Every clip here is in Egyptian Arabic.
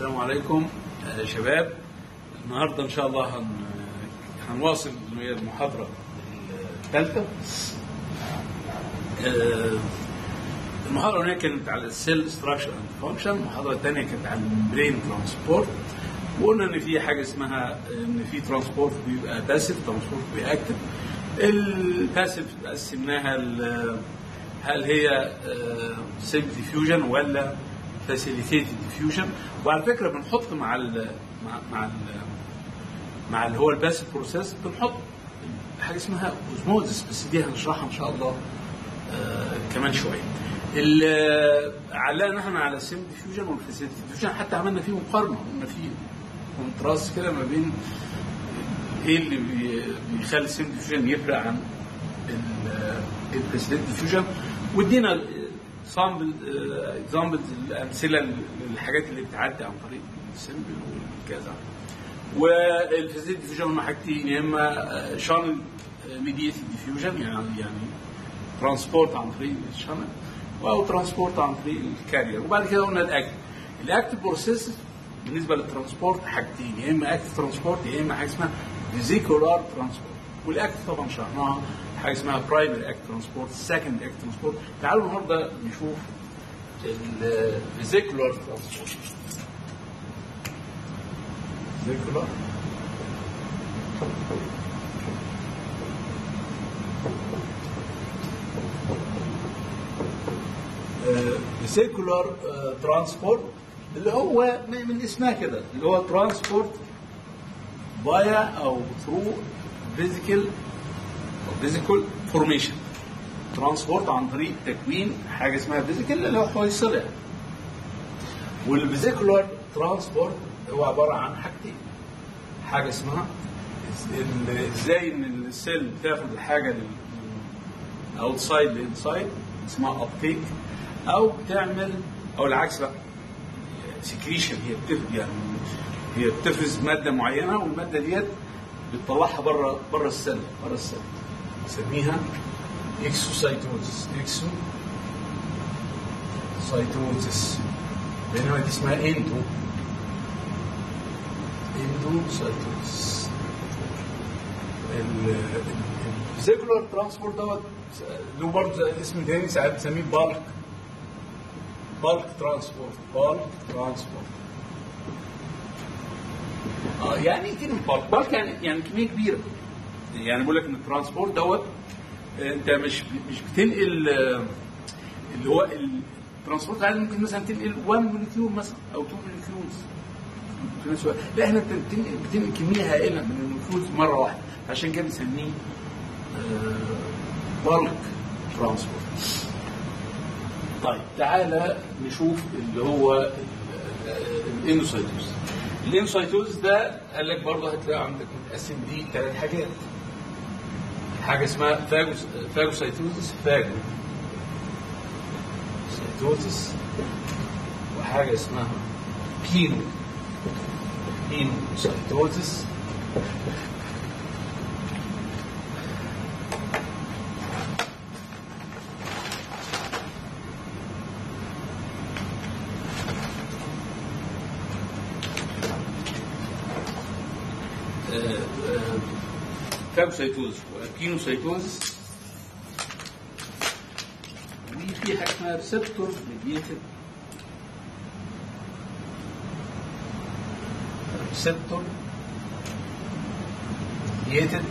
السلام عليكم يا شباب النهارده ان شاء الله هن... هنواصل المحاضره الثالثه آه، المحاضره الاولانيه كانت على السيل ستراكشر اند فانكشن المحاضره الثانيه كانت على البرين ترانسبورت وقلنا ان في حاجه اسمها ان في ترانسبورت بيبقى باسيف ترانسبورت بيبقى اكتف الباسيف قسمناها ل- هل هي سيلف ديفيوجن ولا فاسيليتيتد ديفيوجن وعلى فكره بنحط مع ال مع مع ال مع اللي هو الباسيف بروسيس بنحط حاجه اسمها اوزموزس بس دي هنشرحها ان شاء الله آه، كمان شويه. ال- علقنا احنا على السيم ديفيوجن والفاسيليتيد ديفيوجن حتى عملنا فيه مقارنه قلنا فيه كونتراست كده ما بين ايه اللي بي- بيخلي السيم ديفيوجن يفرق عن الفاسيليتيد ديفيوجن وادينا سامبل اكزامبلز الامثله للحاجات اللي بتعدي عن طريق السيمبل وكذا والفاسيليتيد ديفيوجن هم حاجتين يا اما شانل ميديتد ديفيوجن يعني يعني ترانسبورت عن طريق الشانل او ترانسبورت عن طريق الكارير وبعد كده قلنا الاكتف الاكتف بروسيس بالنسبه للترانسبورت حاجتين يا اما اكتف ترانسبورت يا اما حاجه اسمها فيزيكولار ترانسبورت والاكتف طبعا شرحناها حاجه اسمها برايمري اكت ترانسبورت سكند اكت ترانسبورت تعالوا النهارده نشوف الفيزيكولار ترانسبورت فيزيكولار فيزيكولار ترانسبورت اللي هو من من اسمها كده اللي هو ترانسبورت فايا او ثرو فيزيكال او فيزيكال فورميشن ترانسبورت عن طريق تكوين حاجه اسمها فيزيكال اللي هو حويصله يعني والفيزيكولار ترانسبورت هو عباره عن حاجتين حاجه اسمها ال- ازاي ان السيل بتاخد الحاجه اوتسايد لانسايد اسمها ابتيك او بتعمل او العكس بقى سكريشن هي بتفرز يعني هي بتفرز ماده معينه والماده ديت بتطلعها بره بره السيل بره السيل نسميها اكسوسايتوزس اكسو سايتوزس بينما دي اسمها اندو اندو سايتوزس الفيزيكولار ترانسبورت دوت له برضه اسم تاني ساعات بنسميه بالك بالك ترانسبورت بالك ترانسبورت اه يعني ايه كلمه بالك بالك يعني يعني كميه كبيره يعني بقول لك ان الترانسبورت دوت آه، انت مش مش بتنقل آه، اللي هو الترانسبورت العادي ممكن مثلا تنقل 1 موليكيول مثلا او 2 موليكيولز في نفس الوقت لا احنا بتنقل بتنقل كميه هائله من الموليكيولز مره واحده عشان كده بنسميه بالك ترانسبورت طيب تعالى نشوف اللي هو الانوسايتوز الانوسايتوز ده قال لك برضه هتلاقي عندك متقسم دي ثلاث حاجات حاجه اسمها فاجوس فاجوسايتوزس فاجو سايتوزس وحاجه اسمها بينو بينو سايتوزس فاجوسايتوزس وكينوسايتوزس وفي حاجه اسمها ريسبتور ميديتد ريسبتور ميديتد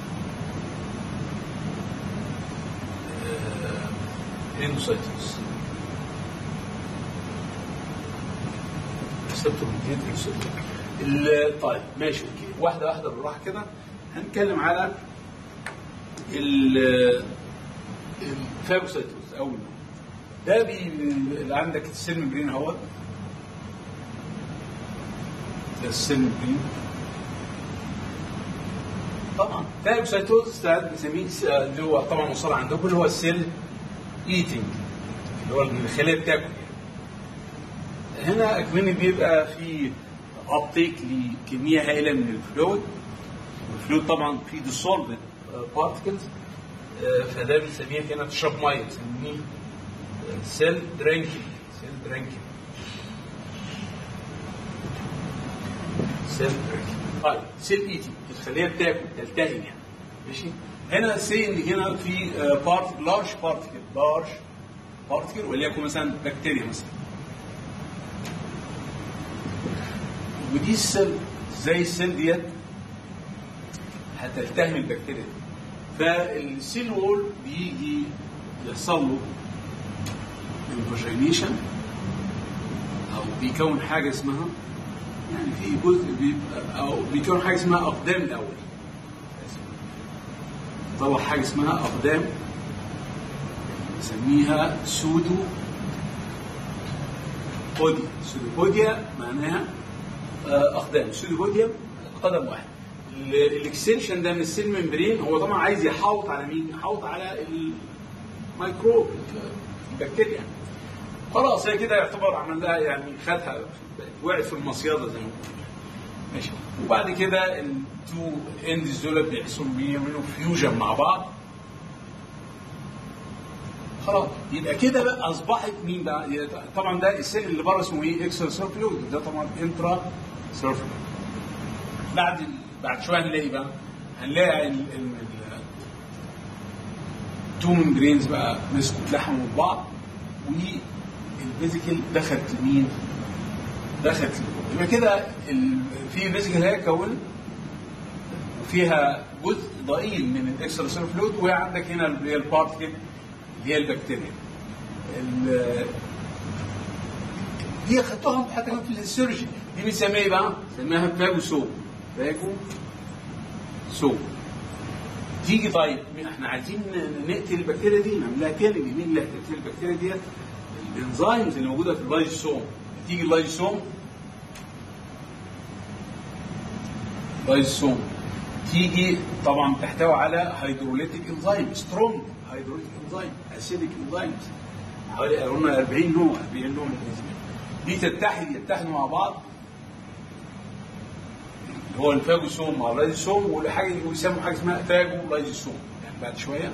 انوسايتوز ريسبتور ميديتد ريسبتور ال- طيب ماشي واحده واحده بالراحه كده هنتكلم على ال الفاجوسايتوز اول ده بي اللي عندك السيل ممبرين اهوت ده السيل ممبرين طبعا فاجوسايتوز ساعات بنسميه س- اللي هو طبعا وصل عندكم اللي هو السيل ايتنج اللي هو الخليه بتاكل هنا اكمني بيبقى في ابتيك لكميه هائله من الفلويد الفلويد طبعا فيه ديسولفد بارتكلز فده بنسميه هنا تشرب ميه بنسميه سيل درينكينج سيل درينكينج سيل طيب سيل ايتنج الخليه بتاكل تلتهم يعني ماشي هنا سي ان هنا في بارت لارج بارتكل لارج بارتكل وليكن مثلا بكتيريا مثلا ودي السيل زي السيل ديت هتلتهم البكتيريا دي فالسيل وول بيجي يحصل له انفوجينيشن او بيكون حاجه اسمها يعني في جزء بيبقى او بيكون حاجه اسمها اقدام الاول طلع حاجه اسمها اقدام نسميها سودو بوديا سودو بوديا معناها آه، اقدام سودو بوديا قدم واحد ال- الاكستنشن ده من السيل ممبرين هو طبعا عايز يحوط على مين؟ يحوط على الميكروب البكتيريا خلاص هي كده يعتبر عمل لها يعني خدها وقعت في المصيده زي ما بيقولوا ماشي وبعد كده التو اندز دول بيحصلوا بيعملوا فيوجن مع بعض خلاص يبقى كده بقى اصبحت مين بقى؟ يبقى طبعا ده السيل اللي بره اسمه ايه؟ اكسترا سيرفلويد ده طبعا انترا سيرفلويد بعد بعد شويه هنلاقي بقى هنلاقي ال- ال- ال- تو ممبرينز بقى مسكوا اتلحموا ببعض والفيزيكال دخلت لمين؟ دخلت لجوه. يبقى كده ال- في فيزيكال هيكون وفيها جزء ضئيل من الاكسترا سيل فلويد وعندك هنا اللي هي البارتكل اللي هي البكتيريا. ال- دي اخدتهم حتى كمان في السيرجي دي بنسميها ايه بقى؟ بنسميها فاجو سوم فاجو سوم تيجي طيب احنا عايزين نقتل البكتيريا دي نعملها كيلنج مين اللي هتقتل البكتيريا ديت؟ الانزيمز اللي موجوده في اللايزوسوم تيجي اللايزوسوم لايزوسوم تيجي طبعا تحتوي على هيدروليتيك انزيم سترونج هيدروليتيك انزيم اسيديك انزيمز حوالي قلنا 40 نوع 40 نوع من الانزيمات دي تتحد يتحدوا مع بعض اللي هو الفاجوسوم مع اللايزوسوم والحاجه ويسموا حاجه اسمها فاجو لايزوسوم يعني بعد شويه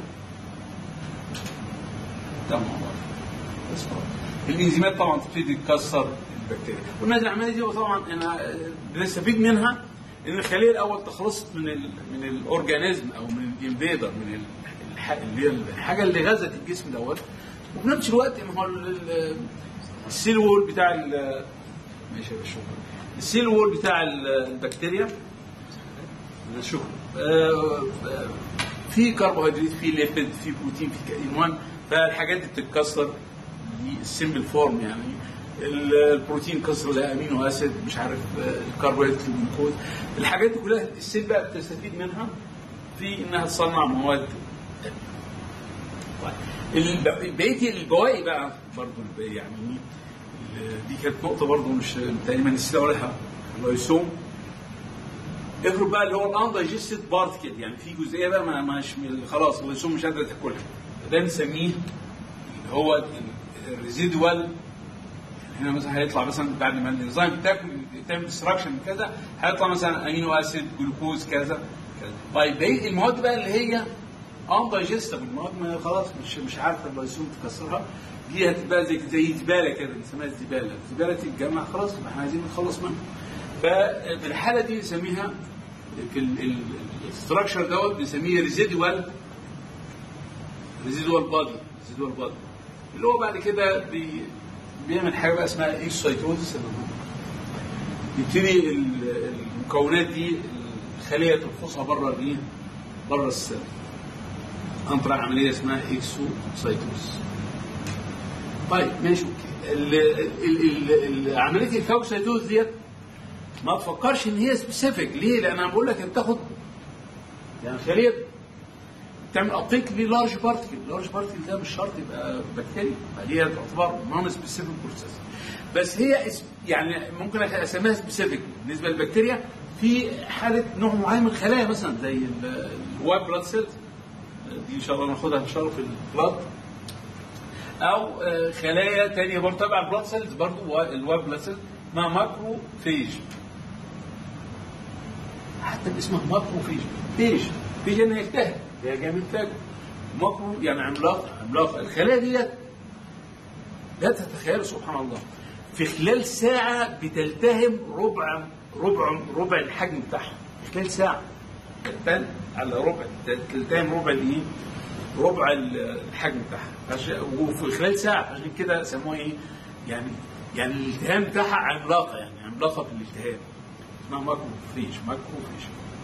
تمام بس خلاص. الانزيمات طبعا تبتدي تكسر البكتيريا والنادي العمليه دي طبعا انا بنستفيد منها ان الخليه الاول تخلصت من ال من الاورجانيزم او من الانفيدر من ال- الح- اللي هي الحاجه اللي غزت الجسم دوت وفي نفس الوقت ما هو ال- ال- السيل وول بتاع ال- ماشي يا باشا شكرا السيل وول بتاع ال- البكتيريا شكرا آه، آه، في كربوهيدرات في ليبيد في بروتين في المهم فالحاجات دي بتتكسر دي السيمبل فورم يعني ال- البروتين كسر الامينو اسيد مش عارف آه، الكربوهيدرات الجلوكوز الحاجات دي كلها السيل بقى بتستفيد منها في انها تصنع مواد طيب الب- بقيه البواقي بقى برضو الب- يعني ال- دي كانت نقطه برضو مش تقريبا نسيت اقولها اللايسوم افرض بقى اللي هو الان دايجستد بارتكل يعني في جزئيه بقى ما مش خلاص اللايسوم مش قادره تاكلها ده نسميه اللي هو الريزيدوال هنا مثلا هيطلع مثلا بعد ما الانزيم بتاكل تعمل ديستراكشن كذا هيطلع مثلا امينو اسيد جلوكوز كذا كذا طيب بقيه المواد بقى اللي هي ان دايجستبل المواد ما خلاص مش مش عارفه اللايسوم تكسرها دي هتبقى زي زي زباله كده بنسميها الزباله الزباله تتجمع خلاص يبقى احنا عايزين نخلص منها ففي الحاله دي نسميها في الاستراكشر دوت بنسميه ريزيدوال ريزيدوال بادي ريزيدوال بادي اللي هو بعد كده بي بيعمل حاجه بقى اسمها اكسايتوزس يبتدي ال- المكونات دي الخليه تنفصها بره الايه؟ بره السيل عن طريق عمليه اسمها اكسوسايتوز طيب ماشي اوكي ال- ال- ال- ال- عمليه الفاوسايتوز ديت ما تفكرش ان هي سبيسيفيك ليه؟ لان انا بقول لك انت تاخد يعني خليه تعمل ابتيك للارج بارتكل، اللارج بارتكل ده مش شرط يبقى بكتيريا، فهي تعتبر نون سبيسيفيك بروسيس. بس هي اس- يعني ممكن اسميها سبيسيفيك بالنسبه للبكتيريا في حاله نوع معين من الخلايا مثلا زي الوايت بلاد سيلز دي ان شاء الله ناخدها ان شاء الله في البلاد او آه، خلايا تانية برضه تبع البلاد سيلز برضه الوايت بلاد سيلز اسمها ماكرو فيج حتى اسمها ماكرو فيج فيج فيج انها يلتهب هي جايه من فاج ماكرو يعني عملاق عملاق الخلايا ديت لا تتخيلوا سبحان الله في خلال ساعه بتلتهم ربع ربع ربع الحجم بتاعها في خلال ساعه تلتهم على ربع تلتهم ربع الايه؟ ربع الحجم بتاعها عش- وفي خلال ساعه عشان كده سموها ايه؟ يعني يعني الالتهام بتاعها عملاقه يعني عملاقه في الالتهام اسمها ماكرو فريش ماكرو فريش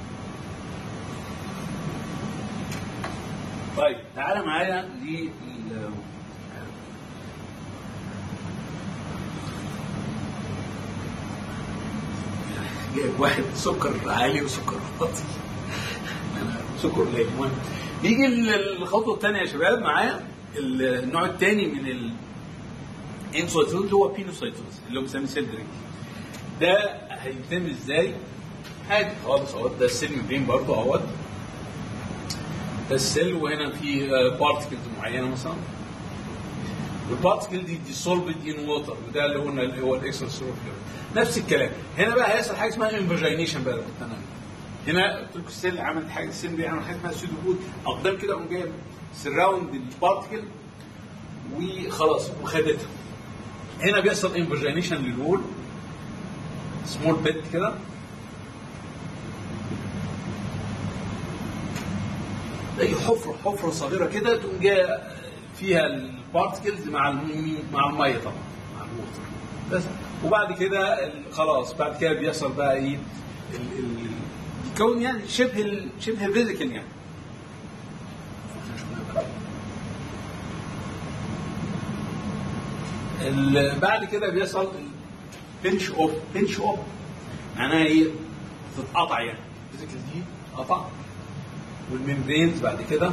طيب تعالى معايا لل جايب واحد سكر عالي وسكر واطي أنا سكر قليل المهم نيجي ال- الخطوه الثانيه يا شباب معايا النوع الثاني من ال انسويتوز اللي هو بينوسايتوز اللي هو بنسميه سيل درينك ده هيتم ازاي؟ عادي خالص اهوت ده السيل ممبرين برضه اهوت ده السيل وهنا في بارتكلز معينه مثلا والبارتكل دي ديسولفد ان ووتر وده اللي قلنا اللي هو الاكسترا سيلولر نفس الكلام هنا بقى هيحصل حاجه اسمها انفاجينيشن بقى بالتنمي هنا قلت لكم السيل عملت حاجه السيل بيعمل حاجه اسمها سيدو بود اقدام كده قام جايه سراوند البارتكل وخلاص وخدتها هنا بيحصل انفاجينيشن للوول سمول بيت كده تلاقي حفره حفره صغيره كده تقوم جايه فيها البارتكلز مع الم- مع الميه طبعا مع الووتر بس وبعد كده ال- خلاص بعد كده بيحصل بقى ايه ال- ال- الكون يعني شبه ال- شبه فيزيكال يعني ال- بعد كده بيحصل بنش اوف بنش اوف معناها ايه؟ تتقطع يعني الفيزيكال دي قطع والممبرينز بعد كده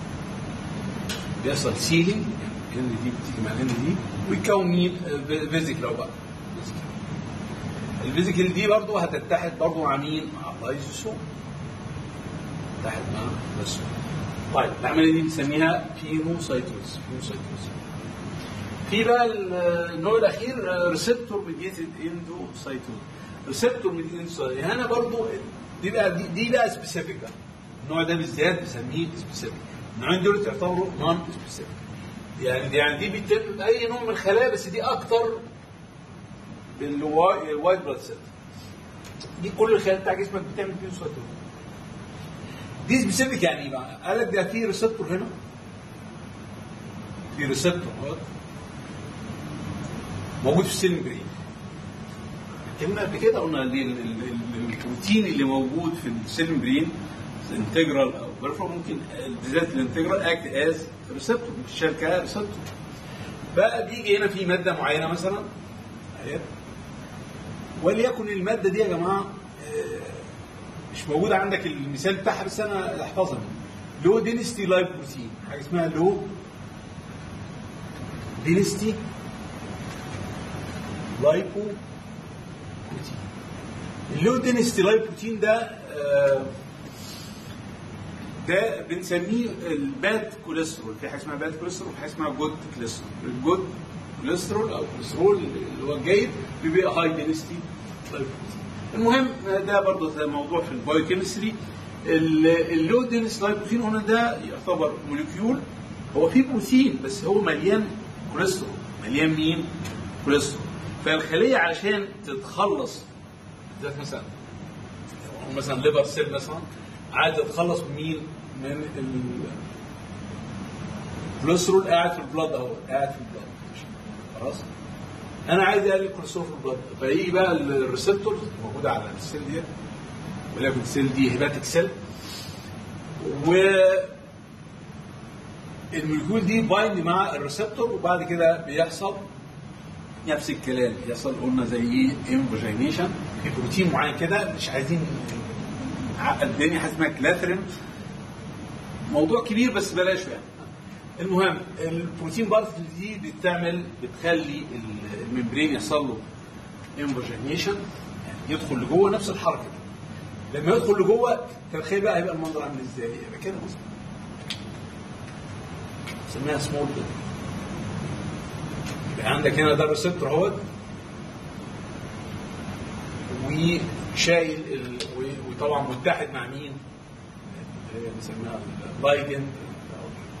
بيحصل سيلينج يعني دي بتيجي مع الان دي ويكون مين فيزيكال بقى الفيزيكال دي برضه هتتحد برضه مع مين؟ مع اللايزوسوم تتحد مع اللايزوسوم طيب العمليه دي بنسميها بينوسايتوز بينوسايتوز في بقى النوع الاخير ريسبتور ميديتد اندوسايتوز ريسبتور ميديتد اندوسايتوز هنا برضو دي بقى دي, دي بقى سبيسيفيك بقى النوع ده بالذات بنسميه سبيسيفيك النوعين دول تعتبروا نون سبيسيفيك يعني يعني دي بتتم اي نوع من الخلايا بس دي اكتر بالوايت بلاد سيل دي كل الخلايا بتاع جسمك بتعمل بينوسايتوز دي سبيسيفيك يعني ايه بقى؟ قال لك ده في ريسبتور هنا في ريسبتور اهوت موجود في السيل ممبرين اتكلمنا قبل كده قلنا ال- ال- ال- البروتين اللي موجود في السيل ممبرين انتجرال او بريفرال ممكن بالذات الانتجرال اكت از ريسبتور مش شركه ريسبتور بقى بيجي هنا في ماده معينه مثلا اهي وليكن الماده دي يا جماعه آه، مش موجوده عندك المثال بتاعها بس انا احفظها لو دينستي لايف بروتين حاجه اسمها لو دينستي لايبو بروتين اللو دينستي لايبوبروتين ده آه، ده بنسميه الباد كوليسترول في حاجه اسمها باد كوليسترول وفي حاجه اسمها جود كوليسترول الجود كوليسترول او كوليسترول اللي هو الجيد بيبقى هاي دينستي لايبوبروتين المهم ده برضه ده موضوع في البايوكيمستري اللو دينستي لايبوبروتين هنا ده يعتبر موليكيول هو فيه بروتين بس هو مليان كوليسترول مليان مين؟ كوليسترول فالخليه علشان تتخلص ذات مثلا لو مثلا ليفر سيل مثلا عايز تتخلص من مين؟ من ال- الكوليسترول قاعد في البلاد اهو قاعد في البلاد خلاص انا عايز اقلل الكوليسترول في البلاد فيجي بقى الريسبتور موجوده على السيل دي ولكن السيل دي هيباتيك سيل و المولكيول دي بايند مع الريسبتور وبعد كده بيحصل نفس الكلام بيحصل قلنا زي ايه انفوجينيشن في بروتين معين كده مش عايزين نعقد الدنيا حاجه اسمها كلاترين موضوع كبير بس بلاش يعني المهم البروتين بارتكل دي بتعمل بتخلي الممبرين يحصل له انفوجينيشن يعني يدخل لجوه نفس الحركه دي. لما يدخل لجوه تخيل بقى هيبقى المنظر عامل ازاي يبقى كده مثلا نسميها سمول كده يبقى عندك هنا ده الريسبتور اهوت وشايل ال... و- وطبعا متحد مع مين؟ اللي هي بنسميها اللايجند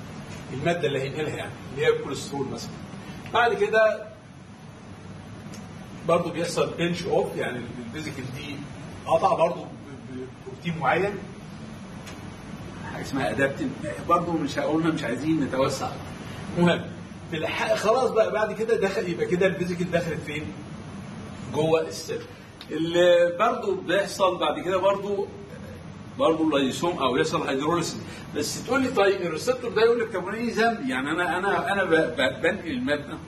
الماده اللي هينقلها يعني اللي هي الكوليسترول مثلا بعد كده برضه بيحصل بنش اوف يعني الفيزيكال دي قطع برضه بروتين معين حاجه اسمها ادابتن برضه مش قلنا مش عايزين نتوسع المهم في الح- خلاص بقى بعد كده دخل يبقى كده الفيزيكال دخلت فين؟ جوه السيل اللي برضه بيحصل بعد كده برضه برضه اللايسوم او يحصل هيدروليسيس بس تقول لي طيب الريسبتور ده يقول لك طب وانا ايه ذنبي؟ يعني انا انا انا ب- ب- بنقل الماده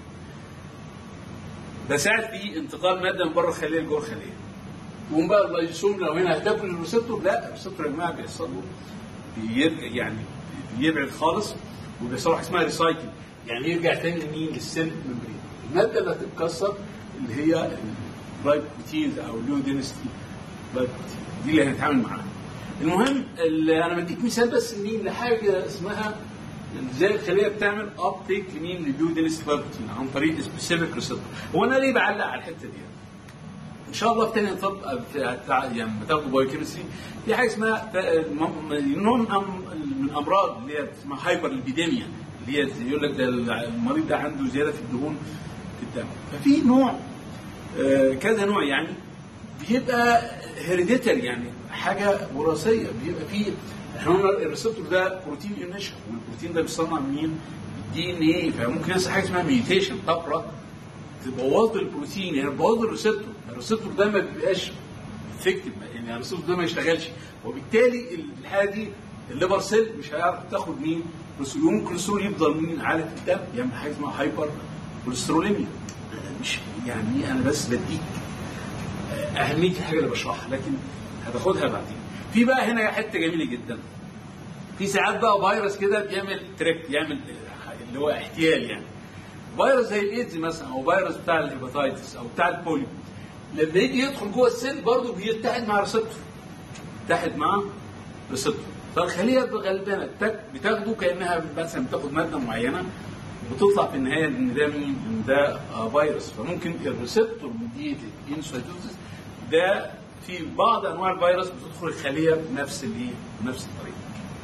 بساعد في انتقال ماده من بره الخليه لجوه الخليه. يقوم بقى اللايسوم لو هنا هتاكل الريسبتور لا الريسبتور يا جماعه بيحصل له بيرجع يعني بيبعد خالص وبيحصل له حاجه اسمها ريسايكل يعني يرجع تاني لمين؟ للسيل ممبرين. الماده اللي هتتكسر اللي هي اللايبروتينز او اللو دينستي لايبروتين دي اللي هنتعامل معاها. المهم اللي انا بديك مثال بس مين لحاجه اسمها ازاي الخليه بتعمل ابتيك لمين للبيو دينستي لايبروتين عن طريق سبيسيفيك ريسبتور. هو انا ليه بعلق على الحته دي؟ ان شاء الله في تاني طب بتاع- يعني بتاخدوا بايوكيمستري في حاجه اسمها تا- م- نوع من أم- من امراض اللي هي اسمها هايبر ليبيديميا اللي هي يقول لك ده المريض ده عنده زياده في الدهون في الدم ففي نوع آه، كذا نوع يعني بيبقى هيريديتري يعني حاجه وراثيه بيبقى فيه احنا قلنا الريسبتور ده بروتين انيشن والبروتين ده بيصنع منين؟ الدي ان ايه فممكن يحصل حاجه اسمها ميوتيشن طفره تبوظ البروتين يعني تبوظ الريسبتور الريسبتور ده ما بيبقاش افكتيف يعني الريسبتور ده ما يشتغلش وبالتالي الحاله دي الليبر سيل مش هيعرف تاخد مين كوليسترول يوم الكوليسترول يفضل مين عالي في الدم يعمل حاجه اسمها هايبر كوليستروليميا مش يعني انا بس بديك اهميه الحاجه اللي بشرحها لكن هتاخدها بعدين في بقى هنا حته جميله جدا في ساعات بقى فيروس كده بيعمل تريك يعمل اللي هو احتيال يعني فيروس زي الايدز مثلا او فيروس بتاع الهيباتيتس او بتاع البوليو لما يجي يدخل جوه السيل برضه بيتحد مع ريسبتور يتحد مع ريسبتور فالخليه غلبانه بتاك- بتاخده كانها مثلا بتاخد ماده معينه وتطلع في النهايه ان ده مين؟ ان ده آه، فيروس فممكن الريسبتور ميديتد انسايتوزس ده في بعض انواع الفيروس بتدخل الخليه بنفس الايه؟ بنفس الطريقه.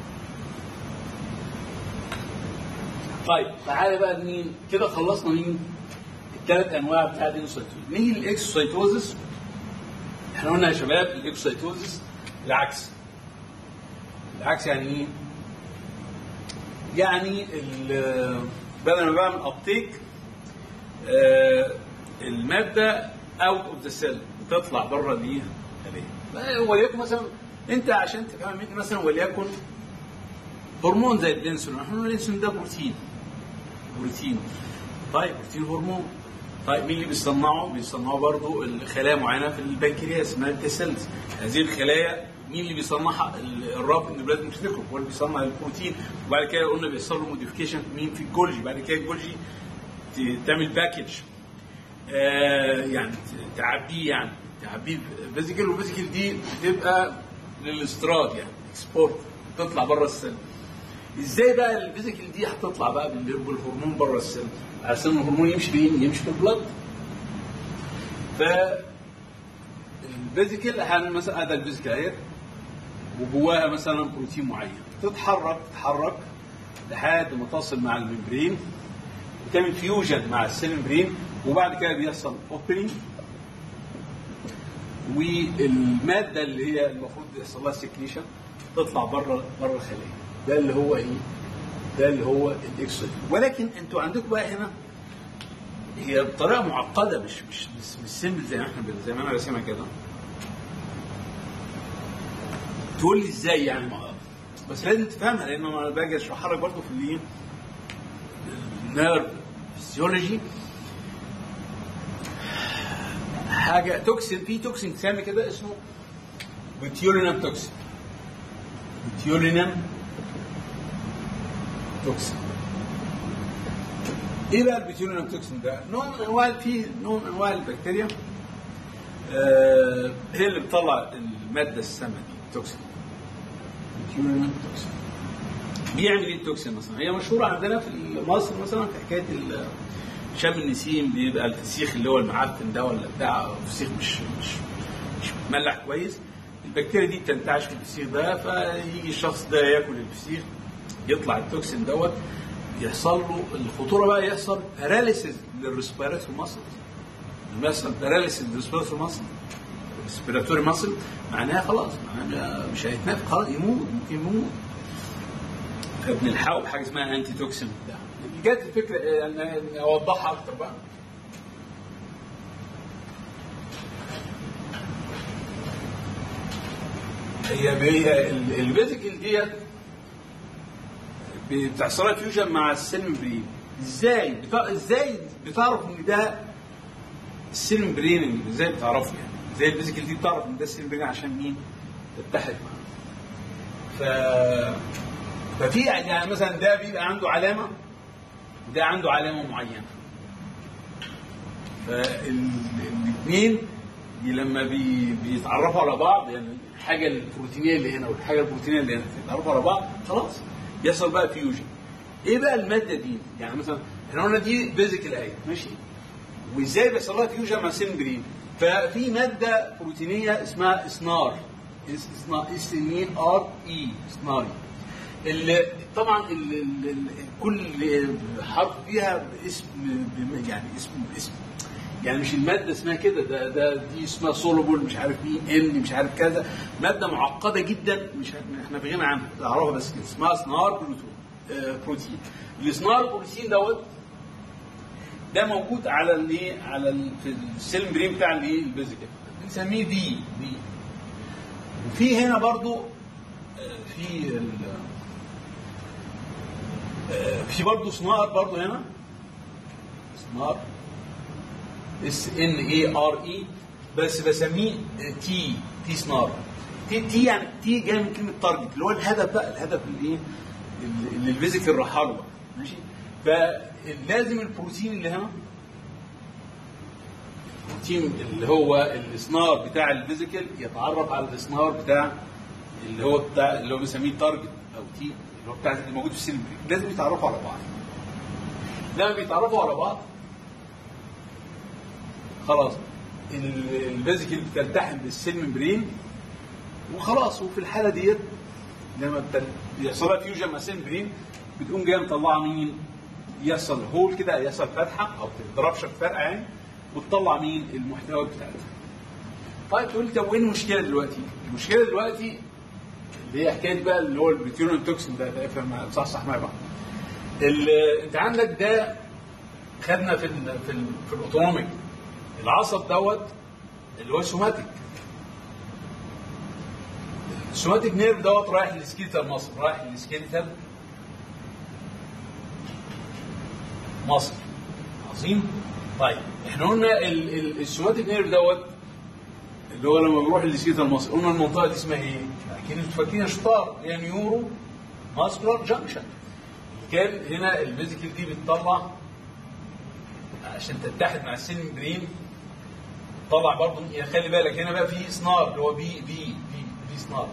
طيب تعالى بقى مين كده خلصنا مين الثلاث انواع بتاع الانسايتوزس نيجي للاكسوسايتوزس احنا قلنا يا شباب الاكسوسايتوزس العكس العكس يعني ايه يعني ال- بدل ما بعمل ابتيك الماده اوت اوف ذا سيل بتطلع بره الايه الخليه وليكن مثلا انت عشان تفهم مني مثلا وليكن هرمون زي الانسولين احنا قلنا الانسولين ده بروتين بروتين طيب بروتين هرمون طيب مين اللي بيصنعه؟ بيصنعه برضه الخلايا معينه في البنكرياس اسمها التسلس هذه الخلايا مين اللي بيصنعها؟ ال- الرب ان لازم تفتكروا هو اللي بيصنع البروتين وبعد كده قلنا بيحصل له موديفيكيشن مين في الجولجي بعد كده الجولجي ت- تعمل باكج آه يعني ت- تعبيه يعني تعبيه فيزيكال والفيزيكال دي بتبقى للاستيراد يعني اكسبورت تطلع بره السيل ازاي بقى الفيزيكال دي هتطلع بقى بال- بالهرمون بره السيل عشان الهرمون يمشي فين؟ يمشي في البلد ف الفيزيكال هعمل مثلا هذا الفيزيكال اهي وجواها مثلا بروتين معين تتحرك تتحرك لحد ما تصل مع الممبرين وتعمل فيوجن مع السيل ممبرين وبعد كده بيحصل اوبننج والماده اللي هي المفروض يحصل لها سكريشن تطلع بره بره الخليه ده اللي هو ايه؟ ده اللي هو الاكسود ولكن انتوا عندكم بقى هنا هي بطريقه معقده مش مش مش, مش سيمبل زي ما احنا زي ما انا راسمها كده تقول لي ازاي يعني ما بس لازم تفهمها لان انا باجي اشرحها لك برضه في الايه؟ النيرف فيسيولوجي حاجه توكسين في توكسين سامي كده اسمه بوتيولينم توكسين بوتيولينم توكسين ايه بقى البوتيولينم توكسين ده؟ نوع من انواع في نوع من انواع البكتيريا آه هي اللي بتطلع الماده السامه دي التوكسين بوتيولينم توكسين بيعمل ايه التوكسين مثلا؟ هي مشهوره عندنا في مصر مثلا في حكايه ال- شم النسيم بيبقى الفسيخ اللي هو المعفن ده ولا بتاع فسيخ مش مش مش مملح كويس البكتيريا دي بتنتعش في الفسيخ ده فيجي الشخص ده ياكل الفسيخ يطلع التوكسين دوت يحصل له الخطوره بقى يحصل باراليسيس للريسبيراتوري ماسلز لما يحصل باراليس الريسبيراتوري ماسل ريسبيراتوري ماسل معناها خلاص معناها مش هيتنفس خلاص يموت ممكن يموت فبنلحقه بحاجه اسمها انتي توكسين بتاع جت الفكره يعني اوضحها اكتر بقى هي هي الفيزيكال ديت بتحصل لها فيوجن مع السيلم برين ازاي بتا... ازاي بتعرف ان ده السيلم برين ازاي بتعرفه يعني زي الفيزيكال دي بتعرف ان ده السيلم برين عشان مين تتحد معاه ف ففي يعني مثلا ده بيبقى عنده علامه وده عنده علامه معينه فالاثنين لما بي... بيتعرفوا على بعض يعني الحاجه البروتينيه اللي هنا والحاجه البروتينيه اللي هنا يتعرفوا على بعض خلاص يحصل بقى فيوجن ايه بقى الماده دي يعني مثلا احنا قلنا دي فيزيكال اهي ماشي وازاي بيحصل لها فيوجن مع سيمبرين ففي ماده بروتينيه اسمها سنار اسمها اس ان ار اي سناري اللي طبعا ال ال ال كل حرف فيها اسم يعني اسم اسم يعني مش الماده اسمها كده ده ده دي اسمها سولوبول مش عارف ايه ان مش عارف كذا ماده معقده جدا مش احنا بغنى عنها تعرفها بس كده اسمها سنار بروتين آه بروتين السنار بروتين دوت ده موجود على الايه على ال في السيل برين بتاع الايه الفيزيكال بنسميه في في وفي هنا برضو آه في ال آه في برضو سنار برضو هنا سنار اس ان اي ار اي بس بسميه تي تي سنار تي تي يعني تي جاي من كلمه تارجت اللي هو الهدف بقى الهدف اللي ايه اللي الفيزيكال راح له ماشي فلازم البروتين اللي هنا البروتين اللي هو السنار بتاع الفيزيكال يتعرف على السنار بتاع اللي هو بتاع اللي هو بنسميه تارجت او تي اللي هو بتاع اللي موجود في السيل لازم يتعرفوا على بعض لما بيتعرفوا على بعض خلاص الفيزيكال بتلتحم بالسيل ممبرين وخلاص وفي الحاله ديت لما بيحصل لها فيوجن مع السيل ممبرين بتقوم جايه مطلعه مين؟ يحصل هول كده يحصل فتحه او تضربش فرقه يعني وتطلع مين؟ المحتوى بتاعتها. طيب تقول لي طب وايه المشكله دلوقتي؟ المشكله دلوقتي اللي هي حكايه بقى اللي هو البيتيونين توكسين ده افهم صح صح معايا بقى. انت عندك ده خدنا في ال في ال في الاوتونوميك العصب دوت اللي هو سوماتيك السوماتيك نيرف دوت رايح للسكيلتال مصر رايح للسكيلتال مصر عظيم طيب احنا قلنا السوماتيك نيرف دوت اللي هو لما بيروح للسكيلتال مصر قلنا المنطقه دي اسمها ايه؟ اكيد انتوا فاكرين شطار هي نيورو ماسكولار جانكشن كان هنا الفيزيكال دي بتطلع عشان تتحد مع السيل برين طلع برضه يعني خلي بالك هنا بقى في سنار اللي هو بي بي بي بي سنار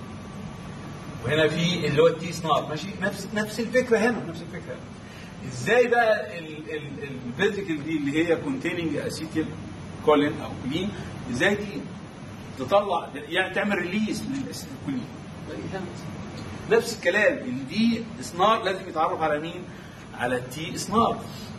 وهنا في اللي هو التي سنار ماشي نفس نفس الفكره هنا نفس الفكره ازاي بقى الفيزيكال دي اللي هي كونتيننج اسيتيل كولين او كولين ازاي دي تطلع يعني تعمل ريليز للاسيتيل كولين نفس الكلام الدي سنار لازم يتعرف على مين؟ على التي سنار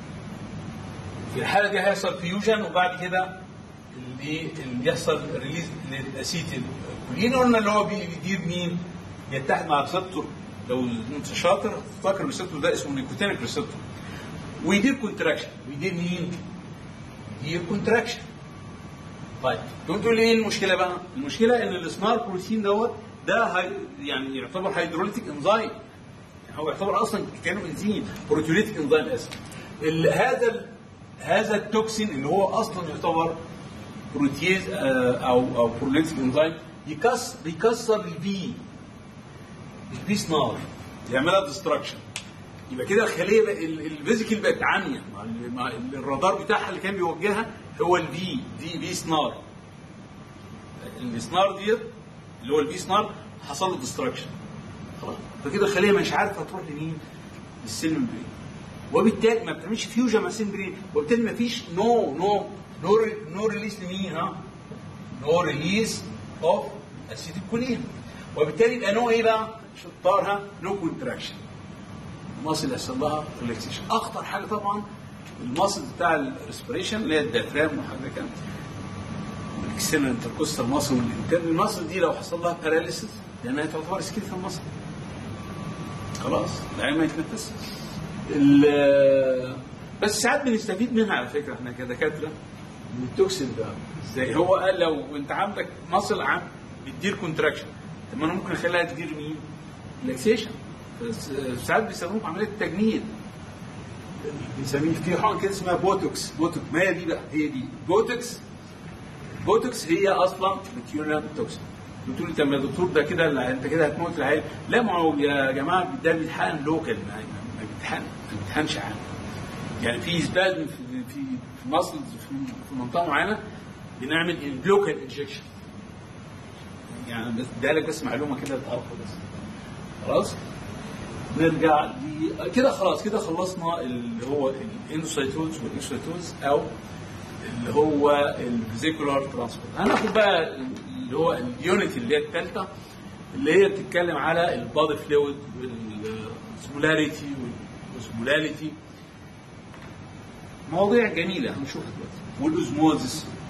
في الحاله دي هيحصل فيوجن وبعد كده اللي اللي يحصل ريليز للاسيتيل كولين قلنا اللي هو بيدير مين؟ يتحد مع ريسبتور لو انت شاطر فاكر الريسبتور ده اسمه نيكوتينيك ريسبتور ويدير كونتراكشن ويدير مين؟ يدير كونتراكشن طيب تقوم تقول لي ايه المشكله بقى؟ المشكله ان السمار بروتين دوت ده هي يعني يعتبر هيدروليتيك انزيم يعني هو يعتبر اصلا كانه انزيم بروتيوليتيك انزيم اسف هذا هذا التوكسين اللي هو اصلا يعتبر بروتيز او او بروليتيك انزيم يكسر بيكسر البي البي سنار يعملها ديستراكشن يبقى كده الخليه الفيزيكال بقت عاميه مع الرادار بتاعها اللي كان بيوجهها هو الفي في في سنار السنار ديت اللي هو الفي سنار حصل له ديستراكشن خلاص فكده الخليه مش عارفه تروح لمين؟ للسيل ممبرين وبالتالي ما بتعملش فيوجن مع السيل ممبرين وبالتالي ما فيش نو نو نو نو ريليس لمين ها؟ نو ريليس اوف اسيتيل كولين وبالتالي يبقى نو ايه بقى؟ شطارها نو كونتراكشن مصل يحصل لها ريلاكسيشن اخطر حاجه طبعا الماسل بتاع الريسبريشن اللي هي الديافرام وحضرتك الاكسترنال انتركوستال ماسل والانترنال ماسل دي لو حصل لها باراليسيس لانها تعتبر سكيلتال ماسل خلاص العين ما يتنفس ال- بس ساعات بنستفيد منها على فكره احنا كدكاتره من التوكسين ده زي هو قال لو انت عندك مصل عام بتدير كونتراكشن طب ما انا ممكن اخليها تدير مين؟ ريلاكسيشن ساعات بيسموه في عمليه التجميل بنسميه في حقن كده اسمها بوتوكس بوتوكس ما هي دي بقى هي دي بوتوكس بوتوكس هي اصلا بتيونال توكسين قلت له طب يا دكتور ده كده لا، انت كده هتموت العيال لا ما هو يا جماعه ده بيتحقن لوكال ما ما بيتحقن ما بيتحقنش عام يعني في سبازم في في في مصر في في منطقه معينه بنعمل اللوكال انجكشن يعني بس ده لك بس معلومه كده تعرفها بس خلاص نرجع ل- كده خلاص كده خلصنا اللي هو الانسايتوز والاكسايتوز او اللي هو الفيزيكولار ترانسبورت هناخد بقى اللي هو اليونت اللي هي الثالثه اللي هي بتتكلم على البادي فلويد والسمولاريتي والسمولاريتي مواضيع جميله هنشوفها دلوقتي والاوزموزس